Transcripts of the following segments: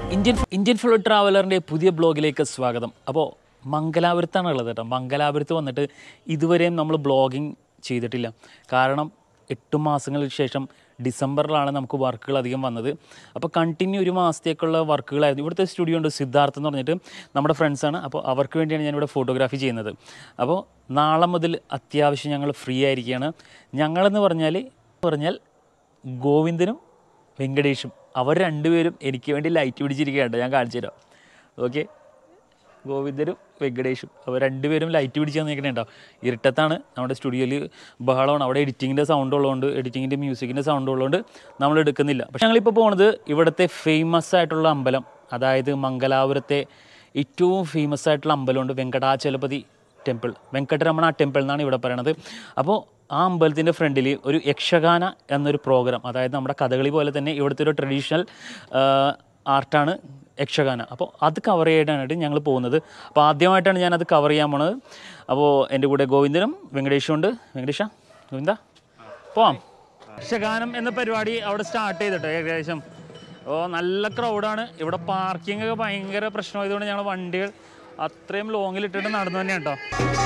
Indian Indian full ട്രാവലറിൻ്റെ പുതിയ ബ്ലോഗിലേക്ക് സ്വാഗതം അപ്പോൾ മംഗലാപുരത്താണ് ഉള്ളത് കേട്ടോ മംഗലാപുരത്ത് വന്നിട്ട് ഇതുവരെയും നമ്മൾ ബ്ലോഗിങ് ചെയ്തിട്ടില്ല കാരണം എട്ട് മാസങ്ങൾക്ക് ശേഷം ഡിസംബറിലാണ് നമുക്ക് വർക്കുകൾ അധികം വന്നത് അപ്പോൾ കണ്ടിന്യൂ ഒരു മാസത്തേക്കുള്ള വർക്കുകളായിരുന്നു ഇവിടുത്തെ സ്റ്റുഡിയോ ഉണ്ട് സിദ്ധാർത്ഥ് എന്ന് പറഞ്ഞിട്ട് നമ്മുടെ ഫ്രണ്ട്സാണ് അപ്പോൾ അവർക്ക് വേണ്ടിയാണ് ഞാനിവിടെ ഫോട്ടോഗ്രാഫി ചെയ്യുന്നത് അപ്പോൾ നാളെ മുതൽ അത്യാവശ്യം ഞങ്ങൾ ഫ്രീ ആയിരിക്കുകയാണ് ഞങ്ങളെന്ന് പറഞ്ഞാൽ പറഞ്ഞാൽ ഗോവിന്ദനും വെങ്കടേഷും അവർ രണ്ടുപേരും എനിക്ക് വേണ്ടി ലൈറ്റ് പിടിച്ചിരിക്കുകയാണ് ഞാൻ കാണിച്ചു തരാം ഓക്കെ ഗോവിന്ദനും വെങ്കടേഷും അവർ രണ്ടുപേരും ലൈറ്റ് പിടിച്ച് തന്നിരിക്കണുണ്ടോ ഇരുട്ടത്താണ് നമ്മുടെ സ്റ്റുഡിയോയിൽ ബഹളമാണ് അവിടെ എഡിറ്റിങ്ങിൻ്റെ സൗണ്ട് ഉള്ളതുകൊണ്ട് എഡിറ്റിങ്ങിൻ്റെ മ്യൂസിക്കിൻ്റെ സൗണ്ട് ഉള്ളതുകൊണ്ട് നമ്മൾ എടുക്കുന്നില്ല പക്ഷേ ഞങ്ങളിപ്പോൾ പോകുന്നത് ഇവിടുത്തെ ഫേമസ് ആയിട്ടുള്ള അമ്പലം അതായത് മംഗലാപുരത്തെ ഏറ്റവും ഫേമസ് ആയിട്ടുള്ള അമ്പലമുണ്ട് വെങ്കടാചലപതി ടെമ്പിൾ വെങ്കട്ടരമണ ടെമ്പിൾ എന്നാണ് ഇവിടെ പറയണത് അപ്പോൾ ആ അമ്പലത്തിൻ്റെ ഫ്രണ്ടിൽ ഒരു യക്ഷഗാന എന്നൊരു പ്രോഗ്രാം അതായത് നമ്മുടെ കഥകളി പോലെ തന്നെ ഇവിടുത്തെ ഒരു ട്രഡീഷണൽ ആർട്ടാണ് യക്ഷഗാന അപ്പോൾ അത് കവർ ചെയ്യാനായിട്ട് ഞങ്ങൾ പോകുന്നത് അപ്പോൾ ആദ്യമായിട്ടാണ് ഞാനത് കവർ ചെയ്യാൻ പോണത് അപ്പോൾ എൻ്റെ കൂടെ ഗോവിന്ദനും വെങ്കടേഷും ഉണ്ട് വെങ്കടേഷ ഗോവിന്ദ പോവാം യക്ഷഗാനം എന്ന പരിപാടി അവിടെ സ്റ്റാർട്ട് ചെയ്തിട്ടോ ഏകദേശം അപ്പോൾ നല്ല ക്രൗഡാണ് ഇവിടെ പാർക്കിംഗ് ഒക്കെ ഭയങ്കര പ്രശ്നമായതുകൊണ്ട് ഞങ്ങൾ വണ്ടികൾ അത്രയും ലോങ്ങിൽ ഇട്ടിട്ട് നടന്നു തന്നെയാണ് കേട്ടോ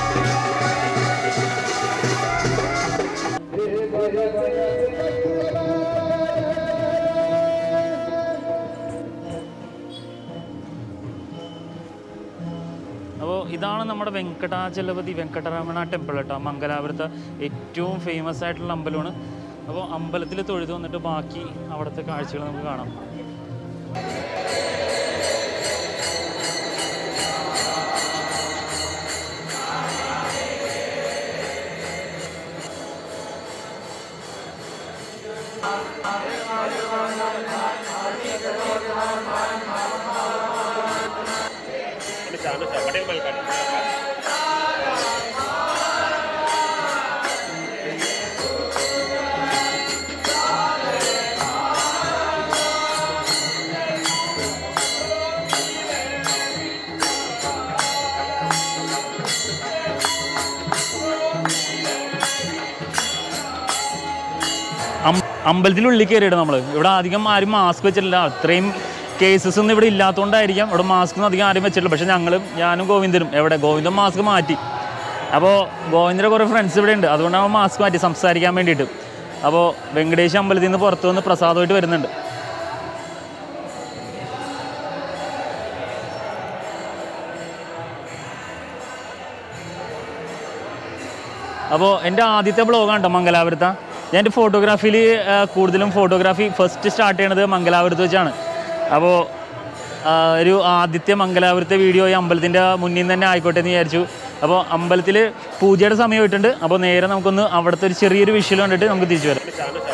അപ്പോൾ ഇതാണ് നമ്മുടെ വെങ്കടാചലപതി വെങ്കട്ടരമണ ടെമ്പിൾ കേട്ടോ മംഗലാപുരത്തെ ഏറ്റവും ഫേമസ് ആയിട്ടുള്ള അമ്പലമാണ് അപ്പോൾ അമ്പലത്തിൽ തൊഴുതു വന്നിട്ട് ബാക്കി അവിടുത്തെ കാഴ്ചകൾ നമുക്ക് കാണാം അം- അമ്പലത്തിനുള്ളിൽ കയറിയിട്ട് നമ്മൾ ഇവിടെ അധികം ആരും മാസ്ക് വെച്ചിട്ടില്ല അത്രയും കേസസ് ഒന്നും ഇവിടെ ഇല്ലാത്തതുകൊണ്ടായിരിക്കാം ഇവിടെ മാസ്ക് ഒന്നും അധികം ആരും വെച്ചിട്ടില്ല പക്ഷേ ഞങ്ങളും ഞാനും ഗോവിന്ദനും എവിടെ ഗോവിന്ദൻ മാസ്ക് മാറ്റി അപ്പോൾ ഗോവിന്ദൻ്റെ കുറേ ഫ്രണ്ട്സ് ഇവിടെ ഉണ്ട് അതുകൊണ്ടാണ് മാസ്ക് മാറ്റി സംസാരിക്കാൻ വേണ്ടിയിട്ട് അപ്പോൾ വെങ്കടേശ് അമ്പലത്തിൽ നിന്ന് പുറത്തു വന്ന് പ്രസാദമായിട്ട് വരുന്നുണ്ട് അപ്പോൾ എൻ്റെ ആദ്യത്തെ ബ്ലോഗാണ് കേട്ടോ മംഗലാപുരത്ത ഞാൻ എൻ്റെ ഫോട്ടോഗ്രാഫിയിൽ കൂടുതലും ഫോട്ടോഗ്രാഫി ഫസ്റ്റ് സ്റ്റാർട്ട് ചെയ്യണത് മംഗലാപുരത്ത് വെച്ചാണ് അപ്പോൾ ഒരു ആദ്യത്തെ മംഗലാപുരത്തെ വീഡിയോ ഈ അമ്പലത്തിൻ്റെ മുന്നിൽ നിന്ന് തന്നെ ആയിക്കോട്ടെ എന്ന് വിചാരിച്ചു അപ്പോൾ അമ്പലത്തിൽ പൂജയുടെ സമയമായിട്ടുണ്ട് അപ്പോൾ നേരെ നമുക്കൊന്ന് അവിടുത്തെ ഒരു ചെറിയൊരു വിഷ്വൽ കണ്ടിട്ട് നമുക്ക് തിരിച്ചു വരാം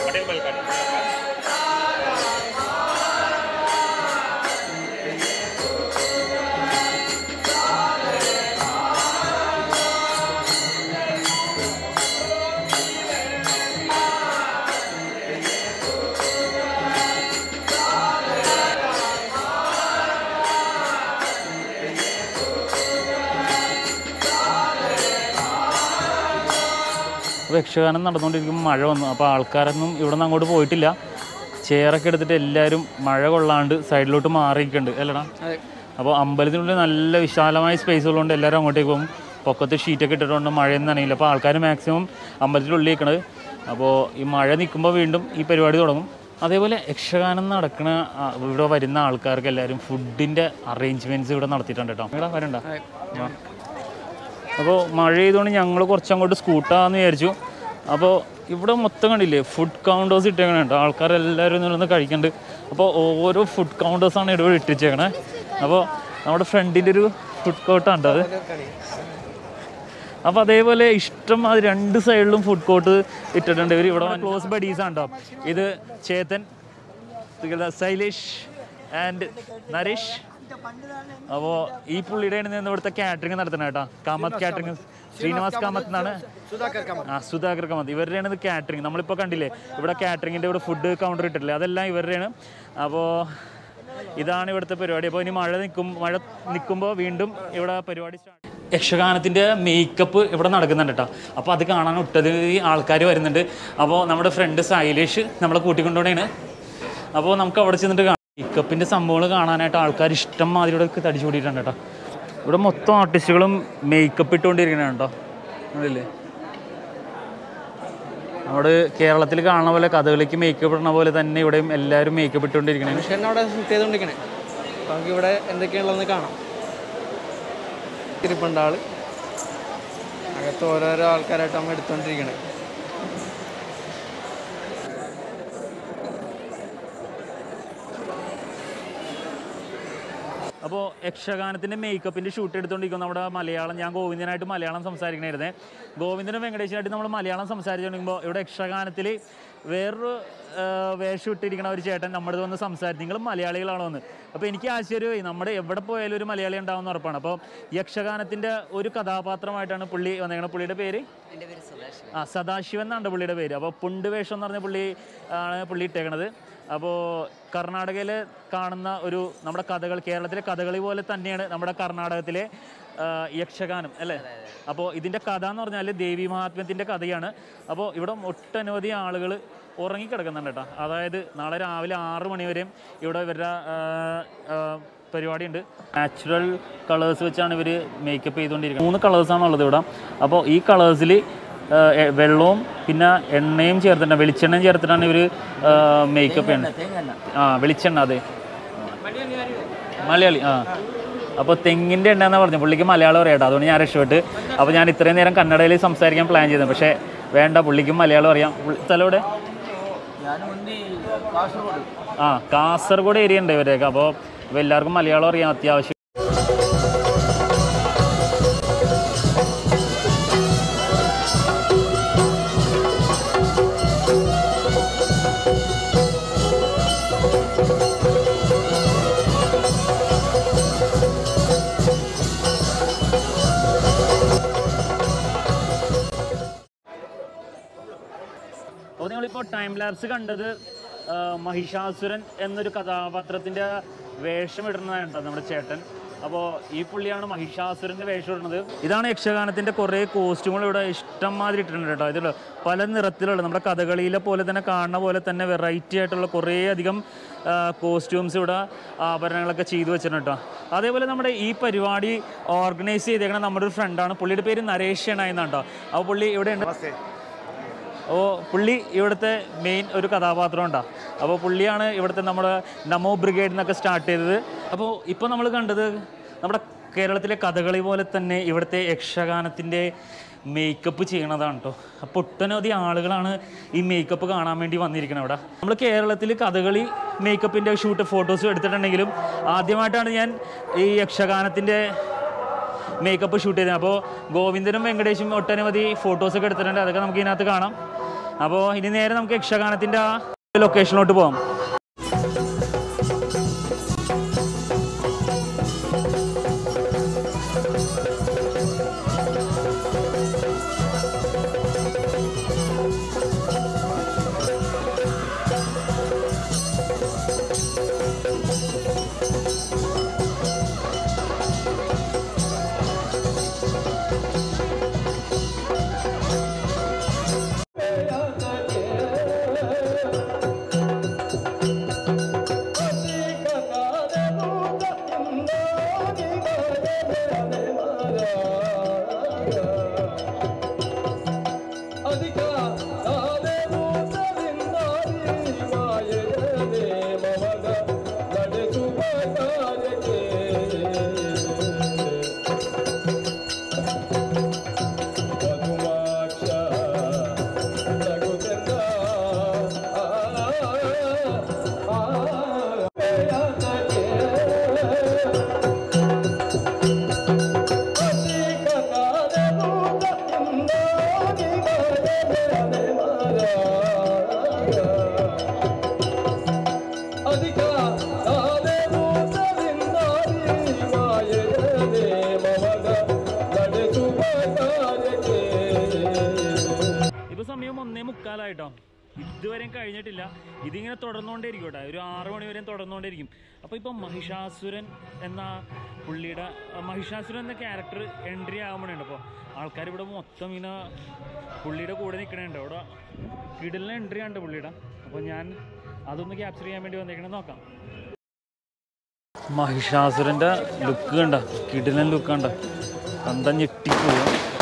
അപ്പോൾ യക്ഷഗാനം നടന്നുകൊണ്ടിരിക്കുമ്പോൾ മഴ വന്നു അപ്പോൾ ആൾക്കാരൊന്നും ഇവിടെ നിന്ന് അങ്ങോട്ട് പോയിട്ടില്ല ചെയറൊക്കെ എടുത്തിട്ട് എല്ലാവരും മഴ കൊള്ളാണ്ട് സൈഡിലോട്ട് മാറിയിട്ടുണ്ട് അല്ലടാ അപ്പോൾ അമ്പലത്തിനുള്ളിൽ നല്ല വിശാലമായ സ്പേസ് ഉള്ളതുകൊണ്ട് എല്ലാവരും അങ്ങോട്ടേക്ക് പോകും പൊക്കത്ത് ഷീറ്റൊക്കെ ഇട്ടിട്ടുണ്ട് മഴയൊന്നും നനയില്ല അപ്പോൾ ആൾക്കാർ മാക്സിമം അമ്പലത്തിനുള്ളിൽ നിൽക്കണത് അപ്പോൾ ഈ മഴ നിൽക്കുമ്പോൾ വീണ്ടും ഈ പരിപാടി തുടങ്ങും അതേപോലെ യക്ഷഗാനം നടക്കുന്ന ആ, ഇവിടെ വരുന്ന ആൾക്കാർക്ക് എല്ലാവരും ഫുഡിൻ്റെ അറേഞ്ച്മെൻറ്റ്സ് ഇവിടെ നടത്തിയിട്ടുണ്ട് കേട്ടോ ഇവിടെ വരണ്ട ആ അപ്പോൾ മഴ ചെയ്തുകൊണ്ട് ഞങ്ങൾ കുറച്ചങ്ങോട്ട് സ്കൂട്ടാന്ന് വിചാരിച്ചു അപ്പോൾ ഇവിടെ മൊത്തം കണ്ടില്ലേ ഫുഡ് കൗണ്ടേഴ്സ് ഇട്ടേക്കണേ കേട്ടോ ആൾക്കാരെല്ലാവരും നിന്ന് കഴിക്കുന്നുണ്ട് അപ്പോൾ ഓരോ ഫുഡ് കൗണ്ടേഴ്സാണ് ഇവിടെ ഇട്ടിച്ചേക്കണേ അപ്പോൾ നമ്മുടെ ഫ്രണ്ടിൻ്റെ ഒരു ഫുഡ് കോർട്ടാണ് കേട്ടോ അത് അപ്പോൾ അതേപോലെ ഇഷ്ടം അത് രണ്ട് സൈഡിലും ഫുഡ് കോർട്ട് ഇട്ടിട്ടുണ്ട് ഇവർ ഇവിടെ ക്ലോസ് ബഡീസ് ആണ് കേട്ടോ ഇത് ചേതൻ ഇത് ശൈലേഷ് ആൻഡ് നരേഷ് അപ്പോൾ ഈ പുള്ളിയുടെ നിന്ന് ഇവിടുത്തെ കാറ്ററിംഗ് നടത്തുന്നത് കേട്ടോ കാമത്ത് കാറ്ററിംഗ് ശ്രീനിവാസ് കാമത്ത് എന്നാണ് ആ സുധാകർ കാമത്ത് ഇവരുടെയാണ് ഇത് കാറ്ററിംഗ് നമ്മളിപ്പോൾ കണ്ടില്ലേ ഇവിടെ കാറ്ററിങ്ങിൻ്റെ ഇവിടെ ഫുഡ് കൗണ്ടർ ഇട്ടിട്ടില്ലേ അതെല്ലാം ഇവരുടെയാണ് അപ്പോൾ ഇതാണ് ഇവിടുത്തെ പരിപാടി അപ്പോൾ ഇനി മഴ നിൽക്കും മഴ നിൽക്കുമ്പോൾ വീണ്ടും ഇവിടെ പരിപാടി സ്റ്റാർട്ട് യക്ഷഗാനത്തിൻ്റെ മേക്കപ്പ് ഇവിടെ നടക്കുന്നുണ്ട് കേട്ടോ അപ്പോൾ അത് കാണാൻ ഒട്ടനവധി ആൾക്കാർ വരുന്നുണ്ട് അപ്പോൾ നമ്മുടെ ഫ്രണ്ട് സൈലേഷ് നമ്മളെ കൂട്ടിക്കൊണ്ടുപോണേണ് അപ്പോൾ നമുക്ക് അവിടെ ചെന്നിട്ട് കാണാം മേക്കപ്പിൻ്റെ സംഭവങ്ങൾ കാണാനായിട്ട് ആൾക്കാർ ഇഷ്ടം മാതിരി ഇവിടെ തടിച്ചു കൂടിയിട്ടുണ്ട് കേട്ടോ ഇവിടെ മൊത്തം ആർട്ടിസ്റ്റുകളും മേക്കപ്പ് ഇട്ടുകൊണ്ടിരിക്കണ കേട്ടോ കണ്ടില്ലേ നമ്മുടെ കേരളത്തിൽ കാണുന്ന പോലെ കഥകളിക്ക് മേക്കപ്പ് ഇടുന്ന പോലെ തന്നെ ഇവിടെയും എല്ലാവരും മേക്കപ്പ് ഇട്ടുകൊണ്ടിരിക്കണേ മനുഷ്യൻ അവിടെ ഷൂട്ട് ചെയ്തുകൊണ്ടിരിക്കണേ അപ്പോൾ നമുക്ക് ഇവിടെ എന്തൊക്കെയാണുള്ളതെന്ന് കാണാം ഇരിപ്പുണ്ട് ആള് അകത്ത് ഓരോരോ ആൾക്കാരായിട്ട് നമ്മൾ എടുത്തുകൊണ്ടിരിക്കണേ അപ്പോൾ യക്ഷഗാനത്തിൻ്റെ മേക്കപ്പിൻ്റെ ഷൂട്ട് എടുത്തുകൊണ്ടിരിക്കും നമ്മുടെ മലയാളം ഞാൻ ഗോവിന്ദനായിട്ട് മലയാളം സംസാരിക്കണായിരുന്നേ ഗോവിന്ദനും വെങ്കടേശനായിട്ട് നമ്മൾ മലയാളം സംസാരിച്ചുകൊണ്ടിരിക്കുമ്പോൾ ഇവിടെ യക്ഷഗാനത്തിൽ വേറൊരു ആ, വേഷം ഇട്ടിരിക്കണ ഒരു ചേട്ടൻ നമ്മുടെ അടുത്ത് വന്ന് സംസാരിച്ചു നിങ്ങൾ മലയാളികളാണോ എന്ന് അപ്പോൾ എനിക്ക് ആശ്ചര്യമായി നമ്മുടെ എവിടെ പോയാലും ഒരു മലയാളി ഉണ്ടാവുമെന്ന് ഉറപ്പാണ് അപ്പോൾ യക്ഷഗാനത്തിൻ്റെ ഒരു കഥാപാത്രമായിട്ടാണ് പുള്ളി വന്നേക്കുന്നത് പുള്ളിയുടെ പേര് ആ സദാശിവൻ എന്നാണ് പുള്ളിയുടെ പേര് അപ്പോൾ പുണ്ട് വേഷം എന്ന് പറഞ്ഞ പുള്ളി ആണ് പുള്ളി ഇട്ടേക്കണത് അപ്പോൾ കർണാടകയിൽ കാണുന്ന ഒരു നമ്മുടെ കഥകൾ കേരളത്തിലെ കഥകളി പോലെ തന്നെയാണ് നമ്മുടെ കർണാടകത്തിലെ ആ, യക്ഷഗാനം അല്ലേ അപ്പോൾ ഇതിൻ്റെ കഥ എന്ന് പറഞ്ഞാൽ ദേവി മഹാത്മ്യത്തിൻ്റെ കഥയാണ് അപ്പോൾ ഇവിടെ ഒട്ടനവധി ആളുകൾ ഉറങ്ങിക്കിടക്കുന്നുണ്ട് കേട്ടോ അതായത് നാളെ രാവിലെ ആറ് മണി വരെയും ഇവിടെ ഇവരുടെ ആ, ആ, പരിപാടിയുണ്ട് നാച്ചുറൽ കളേഴ്സ് വെച്ചാണ് ഇവർ മേക്കപ്പ് ചെയ്തുകൊണ്ടിരിക്കുന്നത് മൂന്ന് കളേഴ്സാണുള്ളത് ഇവിടെ അപ്പോൾ ഈ കളേഴ്സിൽ വെള്ളവും പിന്നെ എണ്ണയും ചേർത്തിട്ടാണ് വെളിച്ചെണ്ണയും ചേർത്തിട്ടാണ് ഇവർ മേക്കപ്പ് ചെയ്യുന്നത് ആ വെളിച്ചെണ്ണ അതെ മലയാളി ആ അപ്പോൾ തെങ്ങിൻ്റെ എണ്ണ എന്ന് പറഞ്ഞു പുള്ളിക്ക് മലയാളം അറിയാട്ടോ അതുകൊണ്ട് ഞാൻ രക്ഷപ്പെട്ട് അപ്പോൾ ഞാൻ ഇത്രയും നേരം കന്നഡയിൽ സംസാരിക്കാൻ പ്ലാൻ ചെയ്തത് പക്ഷേ വേണ്ട പുള്ളിക്കും മലയാളം അറിയാം പുള്ളി- സ്ഥലം എവിടെ ആ കാസർഗോഡ് ഏരിയ ഉണ്ട് ഇവരെയൊക്കെ അപ്പോൾ എല്ലാവർക്കും മലയാളം അറിയാം അത്യാവശ്യം അപ്പോൾ നിങ്ങളിപ്പോൾ ടൈം ലാബ്സ് കണ്ടത് ആ, മഹിഷാസുരൻ എന്നൊരു കഥാപാത്രത്തിൻ്റെ വേഷം ഇടുന്നതാണ് കേട്ടോ നമ്മുടെ ചേട്ടൻ അപ്പോൾ ഈ പുള്ളിയാണ് മഹിഷാസുരൻ്റെ വേഷം ഇടുന്നത് ഇതാണ് യക്ഷഗാനത്തിൻ്റെ കുറേ കോസ്റ്റ്യൂമുകൾ ഇവിടെ ഇഷ്ടം മാതിരി ഇട്ടിട്ടുണ്ട് കേട്ടോ ഇതിൽ പല നിറത്തിലുള്ള നമ്മുടെ കഥകളിയിലെ പോലെ തന്നെ കാണുന്ന പോലെ തന്നെ വെറൈറ്റി ആയിട്ടുള്ള കുറേ അധികം കോസ്റ്റ്യൂംസ് ഇവിടെ ആഭരണങ്ങളൊക്കെ ചെയ്തു വെച്ചിട്ടുണ്ട് കേട്ടോ അതേപോലെ നമ്മുടെ ഈ പരിപാടി ഓർഗനൈസ് ചെയ്തേക്കണ നമ്മുടെ ഒരു ഫ്രണ്ടാണ് പുള്ളിയുടെ പേര് നരേഷ് ഷെണ എന്നാണ് കേട്ടോ അപ്പോൾ പുള്ളി ഇവിടെ ഉണ്ട് അപ്പോൾ പുള്ളി ഇവിടുത്തെ മെയിൻ ഒരു കഥാപാത്രം ഉണ്ടാവും അപ്പോൾ പുള്ളിയാണ് ഇവിടുത്തെ നമ്മുടെ നമോ ബ്രിഗേഡ് എന്നൊക്കെ സ്റ്റാർട്ട് ചെയ്തത് അപ്പോൾ ഇപ്പോൾ നമ്മൾ കണ്ടത് നമ്മുടെ കേരളത്തിലെ കഥകളി പോലെ തന്നെ ഇവിടുത്തെ യക്ഷഗാനത്തിൻ്റെ മേക്കപ്പ് ചെയ്യണതാണ് കേട്ടോ അപ്പോൾ ഒട്ടനവധി ആളുകളാണ് ഈ മേക്കപ്പ് കാണാൻ വേണ്ടി വന്നിരിക്കുന്നത് അവിടെ നമ്മൾ കേരളത്തിൽ കഥകളി മേക്കപ്പിൻ്റെ ഷൂട്ട് ഫോട്ടോസും എടുത്തിട്ടുണ്ടെങ്കിലും ആദ്യമായിട്ടാണ് ഞാൻ ഈ യക്ഷഗാനത്തിൻ്റെ മേക്കപ്പ് ഷൂട്ട് ചെയ്തത് അപ്പോൾ ഗോവിന്ദനും വെങ്കടേഷും ഒട്ടനവധി ഫോട്ടോസൊക്കെ എടുത്തിട്ടുണ്ട് അതൊക്കെ നമുക്ക് ഇതിനകത്ത് കാണാം അപ്പോൾ ഇനി നേരെ നമുക്ക് യക്ഷഗാനത്തിൻ്റെ ആ ലൊക്കേഷനിലോട്ട് പോകാം ഇപ്പോൾ സമയം ഒന്നേ മുക്കാലായിട്ടോ ഇതുവരെയും കഴിഞ്ഞിട്ടില്ല ഇതിങ്ങനെ തുടർന്നുകൊണ്ടേയിരിക്കും കേട്ടോ ഒരു ആറ് മണി വരെയും തുടർന്നുകൊണ്ടേയിരിക്കും അപ്പോൾ ഇപ്പോൾ മഹിഷാസുരൻ എന്ന പുള്ളിയുടെ ആ, മഹിഷാസുരൻ എന്ന ക്യാരക്ടർ എൻട്രി ആകുമ്പോഴുണ്ട് അപ്പോൾ ആൾക്കാർ ഇവിടെ മൊത്തം ഇങ്ങനെ പുള്ളിയുടെ കൂടെ നിൽക്കണുണ്ട് അവിടെ കിടലിന് എൻട്രി ഉണ്ട് പുള്ളിയുടെ അപ്പോൾ ഞാൻ അതൊന്ന് ക്യാപ്ചർ ചെയ്യാൻ വേണ്ടി വന്നേക്കണേ നോക്കാം മഹിഷാസുരൻ്റെ ലുക്ക് കണ്ട കിടിലൻ ലുക്ക് കണ്ട കണ്ട ഞെട്ടിപ്പോയി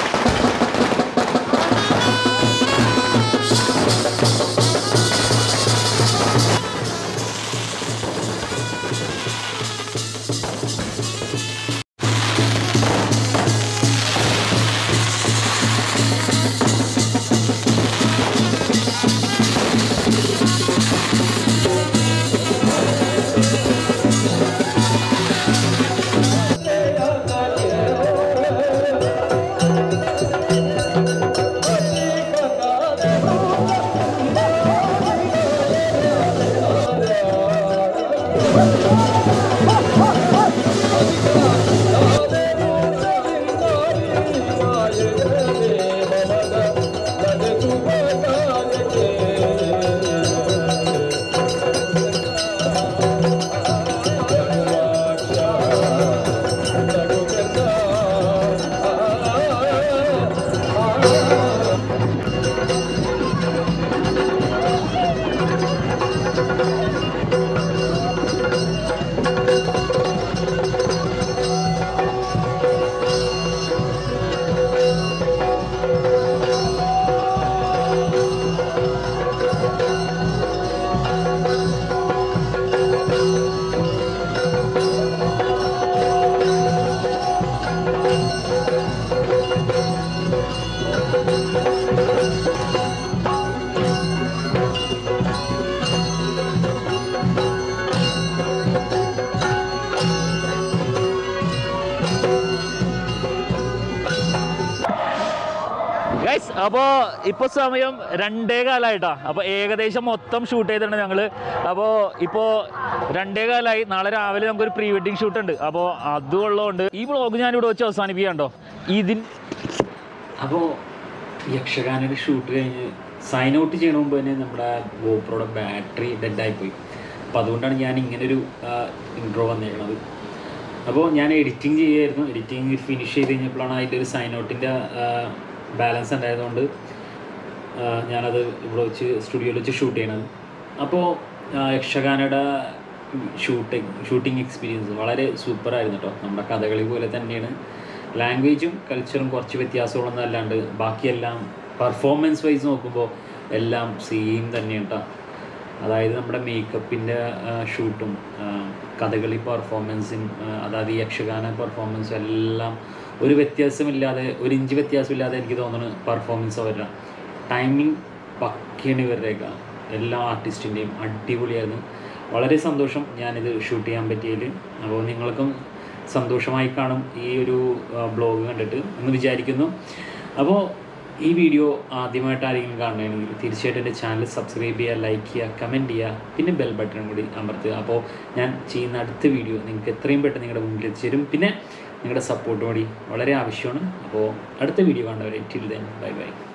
ഗൈസ് അപ്പോൾ ഇപ്പോൾ സമയം രണ്ടേ കാലമായിട്ടാ അപ്പോൾ ഏകദേശം മൊത്തം ഷൂട്ട് ചെയ്തിട്ടുണ്ട് ഞങ്ങൾ അപ്പോൾ ഇപ്പോൾ രണ്ടേ കാലമായി നാളെ രാവിലെ നമുക്കൊരു പ്രീ വെഡിങ് ഷൂട്ട് ഉണ്ട് അപ്പോൾ അതുള്ളതുകൊണ്ട് ഈ വ്ളോഗ് ഞാനിവിടെ വെച്ച് അവസാനിപ്പിക്കാണ്ടോ ഇതിൻ അപ്പോൾ യക്ഷഗാനയുടെ ഷൂട്ട് കഴിഞ്ഞ് സൈൻ ഔട്ട് ചെയ്യണ മുമ്പ് തന്നെ നമ്മുടെ ഗോപ്രോയുടെ ബാറ്ററി ഡെഡായിപ്പോയി അപ്പോൾ അതുകൊണ്ടാണ് ഞാൻ ഇങ്ങനൊരു ഇൻട്രോ വന്നേക്കണത് അപ്പോൾ ഞാൻ എഡിറ്റിംഗ് ചെയ്യുമായിരുന്നു എഡിറ്റിംഗ് ഫിനിഷ് ചെയ്ത് കഴിഞ്ഞപ്പോഴാണ് അതിൻ്റെ ഒരു സൈൻ ഔട്ടിൻ്റെ ബാലൻസ് ഉണ്ടായതുകൊണ്ട് ആ, ഞാനത് ഇവിടെ വെച്ച് സ്റ്റുഡിയോയിൽ വെച്ച് ഷൂട്ട് ചെയ്യണത് അപ്പോൾ യക്ഷഗാനയുടെ ഷൂട്ടിങ് ഷൂട്ടിംഗ് എക്സ്പീരിയൻസ് വളരെ സൂപ്പറായിരുന്നു കേട്ടോ നമ്മുടെ കഥകളി പോലെ തന്നെയാണ് ലാംഗ്വേജും കൾച്ചറും കുറച്ച് വ്യത്യാസങ്ങളൊന്നും അല്ലാണ്ട് ബാക്കിയെല്ലാം പെർഫോമൻസ് വൈസ് നോക്കുമ്പോൾ എല്ലാം സെയിം തന്നെയാണ് കേട്ടോ അതായത് നമ്മുടെ മേക്കപ്പിൻ്റെ ഷൂട്ടും കഥകളി പെർഫോമൻസും അതായത് ഈ യക്ഷഗാന പെർഫോമൻസും എല്ലാം ഒരു വ്യത്യാസമില്ലാതെ ഒരു ഇഞ്ച് വ്യത്യാസമില്ലാതെ എനിക്ക് തോന്നുന്നു പെർഫോമൻസ് അവരുടെ ടൈമിങ് പക്കയാണ് ഇവരുടെയൊക്കെ എല്ലാ ആർട്ടിസ്റ്റിൻ്റെയും അടിപൊളിയായിരുന്നു വളരെ സന്തോഷം ഞാനിത് ഷൂട്ട് ചെയ്യാൻ പറ്റിയതിൽ അപ്പോൾ നിങ്ങൾക്കും സന്തോഷമായി കാണും ഈ ഒരു ബ്ലോഗ് കണ്ടിട്ട് എന്ന് വിചാരിക്കുന്നു അപ്പോൾ ഈ വീഡിയോ ആദ്യമായിട്ട് ആരെങ്കിലും കാണണമെങ്കിൽ തീർച്ചയായിട്ടും എൻ്റെ ചാനൽ സബ്സ്ക്രൈബ് ചെയ്യുക ലൈക്ക് ചെയ്യുക കമൻറ്റ് ചെയ്യുക പിന്നെ ബെൽ ബട്ടൺ കൂടി അമർത്തുക അപ്പോൾ ഞാൻ ചെയ്യുന്ന അടുത്ത വീഡിയോ നിങ്ങൾക്ക് എത്രയും പെട്ടെന്ന് നിങ്ങളുടെ മുമ്പിൽ എത്തിച്ചേരും പിന്നെ നിങ്ങളുടെ സപ്പോർട്ട് കൂടി വളരെ ആവശ്യമാണ് അപ്പോൾ അടുത്ത വീഡിയോ കണ്ടവരെ ടിൽ ദെൻ ബൈ ബൈ